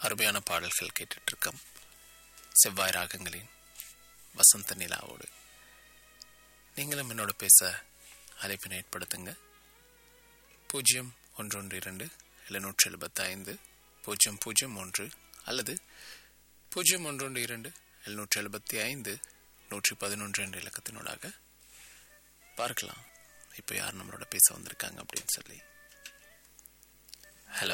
அருமையான பாடல்கள் கேட்டுட்டு இருக்கோம் செவ்வாய் ராகங்களின் வசந்த நிலாவோடு நீங்களும் என்னோட பேச அழைப்பினை ஏற்படுத்துங்க பூஜ்ஜியம் ஒன்று ஒன்று இரண்டு எழுநூற்றி எழுபத்தி ஐந்து பூஜ்ஜியம் பூஜ்ஜியம் ஒன்று அல்லது பூஜ்ஜியம் ஒன்று ஒன்று இரண்டு எழுநூற்றி எழுபத்தி ஐந்து நூற்றி பதினொன்று என்ற இலக்கத்தினூடாக பார்க்கலாம் இப்போ யார் நம்மளோட பேச வந்திருக்காங்க அப்படின்னு சொல்லி ஹலோ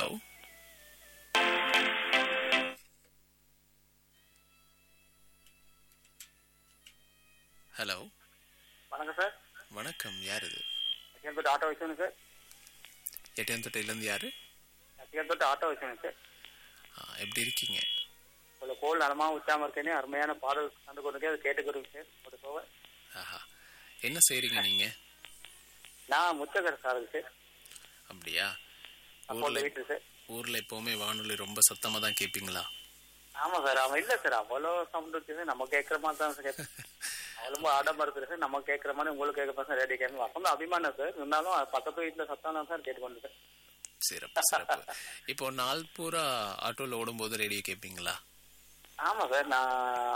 ஹலோ வணக்கம் சார் வணக்கம் யார் இது அத்தியந்தோட்ட ஆட்டோ வச்சுங்க சார் எட்டியாந்தொட்டையிலேருந்து யாரு அத்தியந்தோட்ட ஆட்டோ வச்சுங்க சார் ஆ, எப்படி இருக்கீங்க உங்களை கோல் நலமா உச்சாம இருக்கேனே அருமையான பாடல் கண்டு கொண்டு அதை கேட்டுக்கிறோங்க சார் ஒரு போக ஆஹா என்ன செய்றீங்க நீங்க நான் முச்சகர் சார் சார் அப்படியா அப்போ ஊர்ல வீட்டில் சார் ஊர்ல எப்பவுமே வானொலி ரொம்ப சத்தமா தான் கேட்பீங்களா ஆமா சார் அவன் இல்ல சார் அவ்வளோ சவுண்ட் இருக்கு சார் நம்ம கேட்கற மாதிரி தான் சார் கேட்பேன் அவ்வளோ ஆடம்பரத்துல சார் நம்ம கேட்கற மாதிரி உங்களுக்கு கேட்க சார் ரேடியோ கேட்கணும் வசந்த அபிமானம் சார் இருந்தாலும் பக்கத்து வீட்டுல சத்தம் தான் சார் கேட்டுக்கொண்டு சார் சிறப்பு சிறப்பு இப்போ நாள் பூரா ஆட்டோல ஓடும்போது ரேடியோ கேட்பீங்களா ஆமா சார் நான்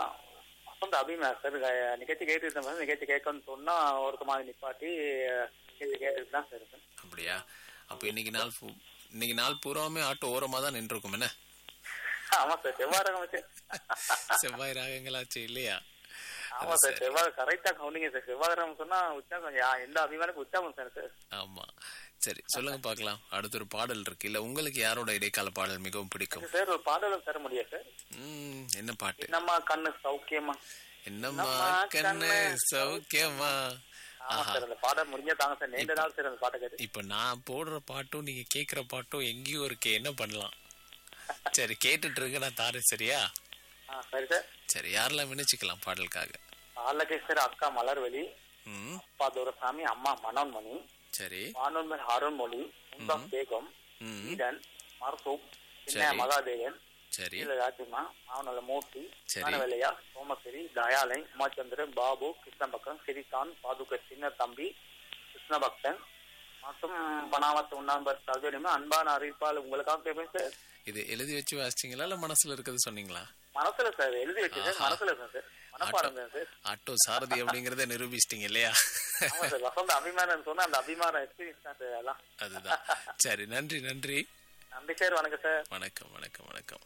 வசந்த அபிமானம் சார் க- நிகழ்ச்சி கேட்டுட்டு சார் நிகழ்ச்சி கேட்கணும்னு சொன்னா ஒருத்த மாதிரி நிப்பாட்டி நிகழ்ச்சி கேட்டுட்டு தான் சார் இருக்கேன் அப்படியா அப்போ இன்னைக்கு நாள் பூ- இன்னைக்கு நாள் பூராவுமே ஆட்டோ ஓரமா தான் நின்றுருக்கும் என்ன ஆமா சார் செவ்வாய் ரகம் வச்சு செவ்வாய் ராகங்களாச்சு இல்லையா ஆமா சார் செவ்வாய் கரெக்டா கவுண்டிங்க சார் செவ்வாய் ரகம் சொன்னா உற்சாகம் யா- எந்த அபிமானுக்கு உற்சாகம் சார் சார் ஆமா சரி சொல்லுங்க பார்க்கலாம் அடுத்த ஒரு பாடல் இருக்கு இல்ல உங்களுக்கு யாரோட இடைக்கால பாடல் மிகவும் பிடிக்கும் சார் ஒரு பாடலும் தர முடியாது சார் ம், என்ன பாட்டு என்னம்மா கண்ணு சௌக்கியமா என்னம்மா என்னம்மா கண்ணு கண்ணு சௌக்கியமா ஆமா சார் அந்த பாடம் முடிஞ்சா தாங்க சார் நீண்ட நாள் சார் அந்த பாட்டை கேட்டு இப்ப நான் போடுற பாட்டும் நீங்க கேக்குற பாட்டும் எங்கேயும் இருக்கு என்ன பண்ணலாம் சரி கேட்டுட்டு இருங்க நான் தாரேன் சரியா ஆ சரி சார் சரி யாரெல்லாம் வினைச்சுக்கலாம் பாடலுக்காக பாலகேஸ்வர அக்கா மலர்வெளி ம் அப்பா துரசாமி அம்மா மனோன்மணி சரி வானோன்மன் அருண்மொழி முந்தாஸ் பேகம் ம் ஈடன் மர்சூப் சின்ன சரி. மகாதேவன் சரி கீழ ராஜிமா அவனோட மூர்த்தி சரி. ஞானவேலையா சோமசிரி தயாலை உமாச்சந்திரன் பாபு கிருஷ்ணபக்தன் சிறிதான் பாதுக சின்ன தம்பி கிருஷ்ணபக்தன் மற்றும் பனாவத்து உண்ணாம்பர் சகோதரியுமே அன்பான அறிவிப்பால் உங்களுக்காக கேட்பேன் சார் இது எழுதி வச்சு வாசிச்சீங்களா இல்ல மனசுல இருக்கிறது சொன்னீங்களா மனசுல சார் எழுதி வச்சு சார் மனசுல சார் சார் மனப்பாடம் தான் சார் ஆட்டோ சாரதி அப்படிங்கறத நிரூபிச்சிட்டீங்க இல்லையா ஆமா சார் வசந்த அபிமானம் சொன்னா அந்த அபிமானம் எக்ஸ்பீரியன்ஸ் தான் சார் எல்லாம் அதுதான் சரி நன்றி நன்றி நன்றி சார் வணக்கம் சார் வணக்கம் வணக்கம் வணக்கம்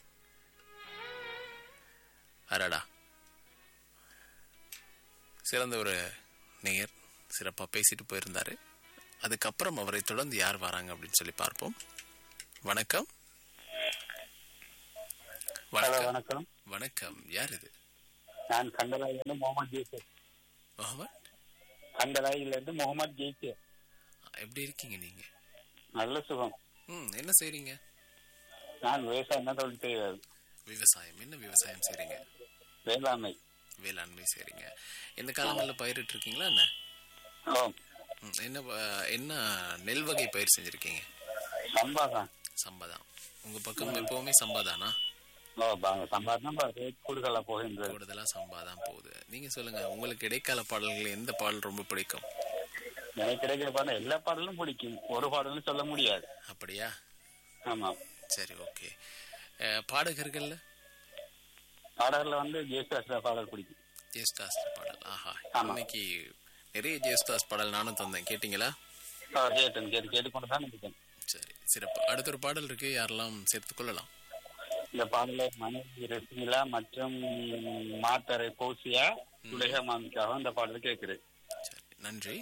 அடடா சிறந்த ஒரு நேயர் சிறப்பா பேசிட்டு போயிருந்தாரு அதுக்கப்புறம் அவரை தொடர்ந்து யார் வராங்க அப்படின்னு சொல்லி பார்ப்போம் வணக்கம் வணக்கம் வணக்கம் வணக்கம் யார் இது நான் கண்டலாயிலிருந்து முகமது ஜெய்சர் முகமது கண்டலாயிலிருந்து முகமது ஜெய்சர் எப்படி இருக்கீங்க நீங்க நல்ல சுகம் ம் என்ன செய்றீங்க நான் விவசாயம் தான் தொழில் செய்வது விவசாயம் என்ன விவசாயம் செய்றீங்க வேளாண்மை வேளாண்மை செய்றீங்க இந்த காலங்களில் பயிரிட்டு இருக்கீங்களா என்ன ஓ ம், என்ன ப- என்ன நெல் வகை பயிர் செஞ்சிருக்கீங்க சம்பா தான் சம்பாதான் உங்க பக்கம் எப்பவுமே சம்பாதானா ஓ பாங்க சம்பா தான் ரேட் கூடுதலா போகின்றது கூடுதலா சம்பாதான் போகுது நீங்க சொல்லுங்க உங்களுக்கு இடைக்கால பாடல்கள் எந்த பாடல் ரொம்ப பிடிக்கும் எனக்கு கிடைக்கிற பாடம் எல்லா பாடலும் பிடிக்கும் ஒரு பாடலும் சொல்ல முடியாது அப்படியா ஆமா சரி ஓகே பாடகர்கள்ல பாடல்ல வந்து ஜெயசுதாஸ் பாடல் பிடிக்கும் ஜேஸ்தாஸ் பாடல் ஆஹா ஆமா. இன்னைக்கு நிறைய ஜேஸ்தாஸ் பாடல் நானும் தந்தேன் கேட்டிங்களா ஓ, கேட்டேன் கேட்டு கேட்டுக்கொண்டு தான் இருக்கேன் சரி சிறப்பு அடுத்த ஒரு பாடல் இருக்கு யாரெல்லாம் சேர்த்துக் கொள்ளலாம் இந்த பாடல மனைவி ரசிமிலா மற்றும் மாத்தரை கோசியா உலக மாமிக்காக இந்த பாடல் கேட்கிறேன் சரி நன்றி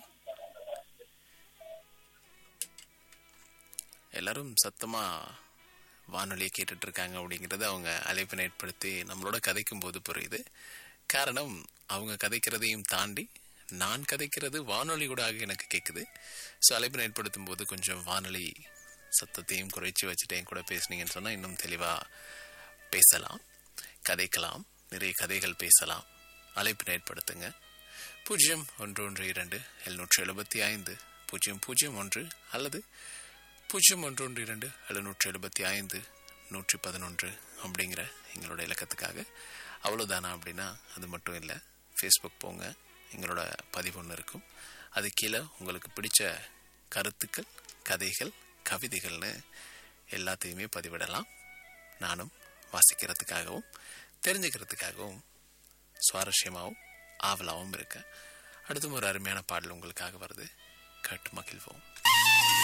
எல்லாரும் சத்தமா வானொலியை கேட்டுட்டு இருக்காங்க அப்படிங்கறது அவங்க அழைப்பினை ஏற்படுத்தி நம்மளோட கதைக்கும் போது புரியுது காரணம் அவங்க கதைக்கிறதையும் தாண்டி நான் கதைக்கிறது வானொலி கூட எனக்கு கேட்குது ஸோ அழைப்பினை ஏற்படுத்தும் போது கொஞ்சம் வானொலி சத்தத்தையும் குறைச்சி வச்சுட்டு என் கூட பேசுனீங்கன்னு சொன்னால் இன்னும் தெளிவாக பேசலாம் கதைக்கலாம் நிறைய கதைகள் பேசலாம் அழைப்பினை ஏற்படுத்துங்க பூஜ்ஜியம் ஒன்று ஒன்று இரண்டு எழுநூற்றி எழுபத்தி ஐந்து பூஜ்ஜியம் பூஜ்ஜியம் ஒன்று அல்லது பூஜ்ஜியம் ஒன்று ஒன்று இரண்டு எழுநூற்றி எழுபத்தி ஐந்து நூற்றி பதினொன்று அப்படிங்கிற எங்களோட இலக்கத்துக்காக அவ்வளோதானா அப்படின்னா அது மட்டும் இல்லை ஃபேஸ்புக் போங்க எங்களோட பதிவு ஒன்று இருக்கும் அது கீழே உங்களுக்கு பிடிச்ச கருத்துக்கள் கதைகள் கவிதைகள்னு எல்லாத்தையுமே பதிவிடலாம் நானும் வாசிக்கிறதுக்காகவும் தெரிஞ்சுக்கிறதுக்காகவும் சுவாரஸ்யமாகவும் ஆவலாகவும் இருக்கேன் அடுத்தும் ஒரு அருமையான பாடல் உங்களுக்காக வருது கேட்டு மகிழ்வோம்